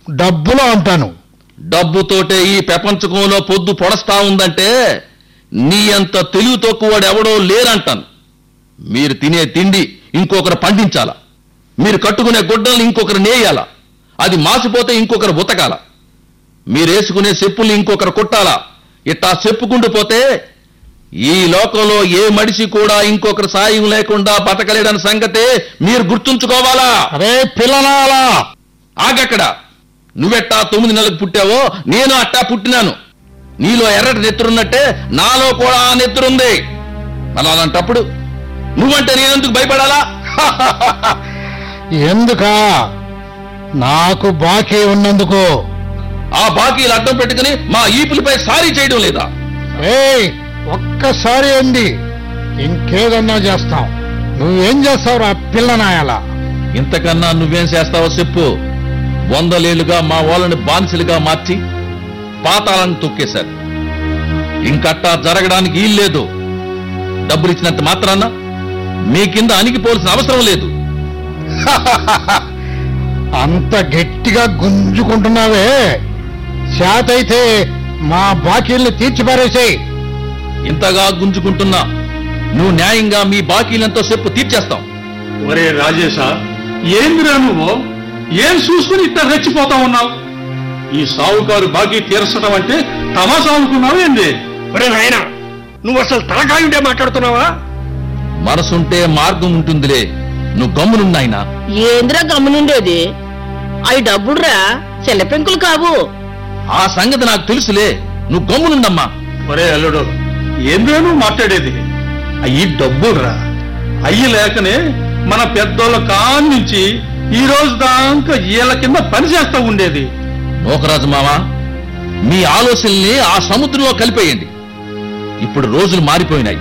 డబ్బులో అంటాను డబ్బుతోటే ఈ ప్రపంచకంలో పొద్దు పొడస్తా ఉందంటే నీ అంత తెలివి తక్కువడు ఎవడో లేరంటాను మీరు తినే తిండి ఇంకొకరు పండించాలా మీరు కట్టుకునే గుడ్డల్ని ఇంకొకరు నేయాలా అది మాసిపోతే ఇంకొకరు ఉతకాల మీరు వేసుకునే చెప్పుల్ని ఇంకొకరు కుట్టాలా ఇట్టా చెప్పుకుంటూ పోతే ఈ లోకంలో ఏ మనిషి కూడా ఇంకొకరు సాయం లేకుండా బతకలేడని సంగతే మీరు గుర్తుంచుకోవాలా అరే పిల్లనాలా ఆగక్కడ నువ్వెట్టా తొమ్మిది నెలలకు పుట్టావో నేను అట్టా పుట్టినాను నీలో ఎర్రటి నెత్తురున్నట్టే నాలో కూడా ఆ నెత్తురుంది అలా అలాంటప్పుడు నువ్వంటే నేనెందుకు భయపడాలా ఎందుకా నాకు బాకీ ఉన్నందుకు ఆ బాకీలు అడ్డం పెట్టుకుని మా ఈపులపై సారీ చేయడం లేదా ఏయ్ ఒక్కసారి అండి ఇంకేదన్నా చేస్తాం నువ్వేం చేస్తావురా పిల్లనాయాలా ఇంతకన్నా నువ్వేం చేస్తావో చెప్పు వందలేళ్లుగా మా వాళ్ళని బానిసలుగా మార్చి పాతాలను తొక్కేశారు ఇంకట్టా జరగడానికి వీల్లేదు డబ్బులు ఇచ్చినంత మాత్రాన మీ కింద అణిగిపోవాల్సిన అవసరం లేదు అంత గట్టిగా గుంజుకుంటున్నావే చేతైతే మా బాకీల్ని తీర్చిపారేసాయి ఇంతగా గుంజుకుంటున్నా నువ్వు న్యాయంగా మీ బాకీలంతో చెప్పు తీర్చేస్తాం ఒరే రాజేశా ఏందిరా నువ్వు ఏం చూసుకుని ఇట్ట రెచ్చిపోతా ఉన్నావు ఈ సావుకారు బాకీ తీర్చడం అంటే తమాసా అనుకున్నావు ఏంది ఒరే నాయనా నువ్వు అసలు తలకాయుంటే మాట్లాడుతున్నావా మనసుంటే మార్గం ఉంటుందిలే నువ్వు గమ్మునున్నాయినా ఏంద్రా గమ్మునుండేది అవి డబ్బుడురా చెల్లపెంకులు కావు ఆ సంగతి నాకు తెలుసులే నువ్వు గమ్మునుండమ్మా ఒరే అల్లుడు ఏంద్రా నువ్వు మాట్లాడేది అయ్యి డబ్బురా అయ్యి లేకనే మన పెద్దోళ్ళ కాన్నించి ఈ రోజు దాకా ఈల కింద పని చేస్తా ఉండేది నోకరాజు మావా మీ ఆలోచనల్ని ఆ సముద్రంలో కలిపేయండి ఇప్పుడు రోజులు మారిపోయినాయి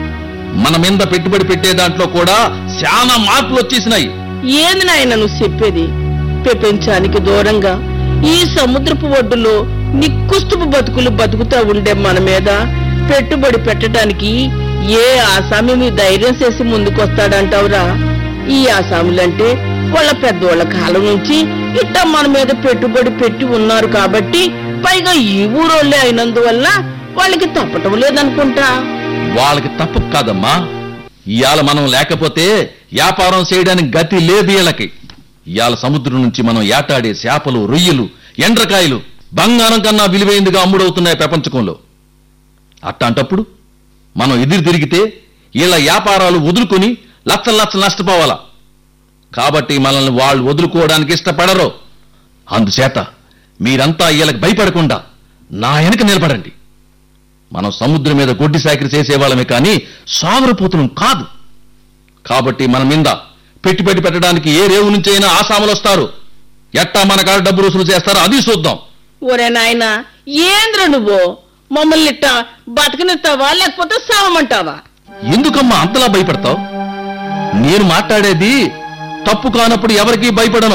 మన మీద పెట్టుబడి పెట్టే దాంట్లో కూడా చాలా మార్పులు వచ్చేసినాయి ఏంది నాయన నువ్వు చెప్పేది ప్రపంచానికి దూరంగా ఈ సముద్రపు ఒడ్డులో నిక్కుస్తుపు బతుకులు బతుకుతా ఉండే మన మీద పెట్టుబడి పెట్టడానికి ఏ ఆసామి మీ ధైర్యం చేసి ముందుకొస్తాడంటావురా ఈ ఆసాములంటే వాళ్ళ పెద్దోళ్ళ కాలం నుంచి ఇట్ట మన మీద పెట్టుబడి పెట్టి ఉన్నారు కాబట్టి పైగా ఈ ఊరోళ్ళే అయినందువల్ల వాళ్ళకి తప్పటం లేదనుకుంటా వాళ్ళకి తప్పు కాదమ్మా ఇవాళ మనం లేకపోతే వ్యాపారం చేయడానికి గతి లేదు వీళ్ళకి ఇవాళ సముద్రం నుంచి మనం ఏటాడే చేపలు రొయ్యలు ఎండ్రకాయలు బంగారం కన్నా విలువైందిగా అమ్ముడవుతున్నాయి ప్రపంచకంలో అట్లాంటప్పుడు మనం ఎదురు తిరిగితే వీళ్ళ వ్యాపారాలు వదులుకొని లచ్చలు లచ్చలు నష్టపోవాలా కాబట్టి మనల్ని వాళ్ళు వదులుకోవడానికి ఇష్టపడరు అందుచేత మీరంతా వీళ్ళకి భయపడకుండా నా వెనక నిలబడండి మనం సముద్రం మీద గొడ్డి సాకిరి చేసేవాళ్ళమే కానీ సాగరపోతున్నాం కాదు కాబట్టి మన మీద పెట్టుబడి పెట్టడానికి ఏ రేవు నుంచి అయినా ఆసాములు వస్తారు ఎట్టా మన కాడ డబ్బు రుసులు చేస్తారో అది చూద్దాం ఒరే నాయనా ఏంద్ర నువ్వు మమ్మల్ని ఇట్ట బతకనిస్తావా లేకపోతే సావమంటావా ఎందుకమ్మా అంతలా భయపడతావు నేను మాట్లాడేది తప్పు కానప్పుడు ఎవరికీ భయపడను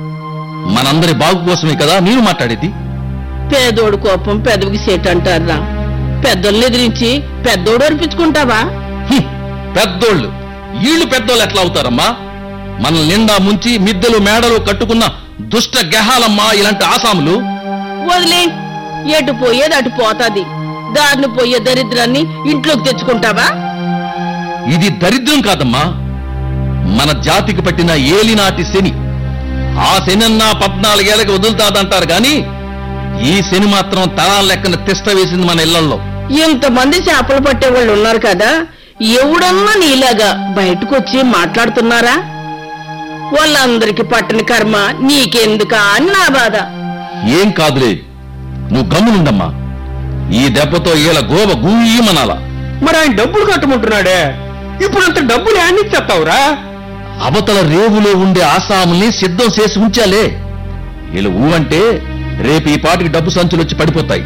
మనందరి బాగు కోసమే కదా నేను మాట్లాడేది పేదోడు కోపం పెదవికి సేట్ అంటారా పెద్దోళ్ళని ఎదిరించి పెద్దోడు అనిపించుకుంటావా హ్మ్, పెద్దోళ్ళు వీళ్ళు పెద్దోళ్ళు ఎట్లా అవుతారమ్మా మన నిండా ముంచి మిద్దెలు మేడలు కట్టుకున్న దుష్ట గెహాలమ్మా ఇలాంటి ఆసాములు వదిలే ఎటు పోయేది అటు పోతాది దారిని పోయే దరిద్రాన్ని ఇంట్లోకి తెచ్చుకుంటావా ఇది దరిద్రం కాదమ్మా మన జాతికి పట్టిన ఏలినాటి శని ఆ శనన్నా పద్నాలుగేళ్ళకి వదులుతాదంటారు గాని ఈ శని మాత్రం తరాల లెక్కన తిష్ట వేసింది మన ఇళ్లలో ఇంతమంది చేపలు పట్టే వాళ్ళు ఉన్నారు కదా ఎవడన్నా నీలాగా బయటకు వచ్చి మాట్లాడుతున్నారా వాళ్ళందరికి పట్టని కర్మ నీకెందుకా అని నా బాధ ఏం కాదులే నువ్వు గమ్మునుండమ్మా ఈ దెబ్బతో ఈల గోవ గూయమనాలా మరి ఆయన డబ్బులు కట్టమంటున్నాడే ఇప్పుడు అంత డబ్బులు యాన్ని చెప్తావురా అవతల రేవులో ఉండే ఆసాముల్ని సిద్ధం చేసి ఉంచాలే వీళ్ళు ఊ అంటే రేపు ఈ పాటికి డబ్బు సంచులు వచ్చి పడిపోతాయి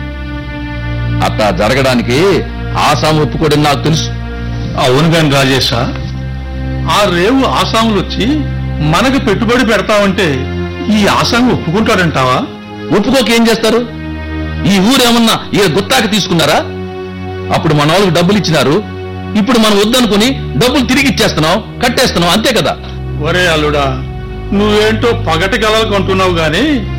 అట్టా జరగడానికి ఆసాము ఒప్పుకోవడం నాకు తెలుసు అవును కాని రాజేశా ఆ రేవు ఆసాములు వచ్చి మనకు పెట్టుబడి పెడతావంటే ఈ ఆసాము ఒప్పుకుంటాడంటావా ఒప్పుకోక ఏం చేస్తారు ఈ ఊరేమన్నా ఈ గుత్తాకి తీసుకున్నారా అప్పుడు మన వాళ్ళకి డబ్బులు ఇచ్చినారు ఇప్పుడు మనం వద్దనుకుని డబ్బులు తిరిగి ఇచ్చేస్తున్నాం కట్టేస్తున్నాం అంతే కదా ఒరే అల్లుడా నువ్వేంటో పగటి కలలు కొంటున్నావు గాని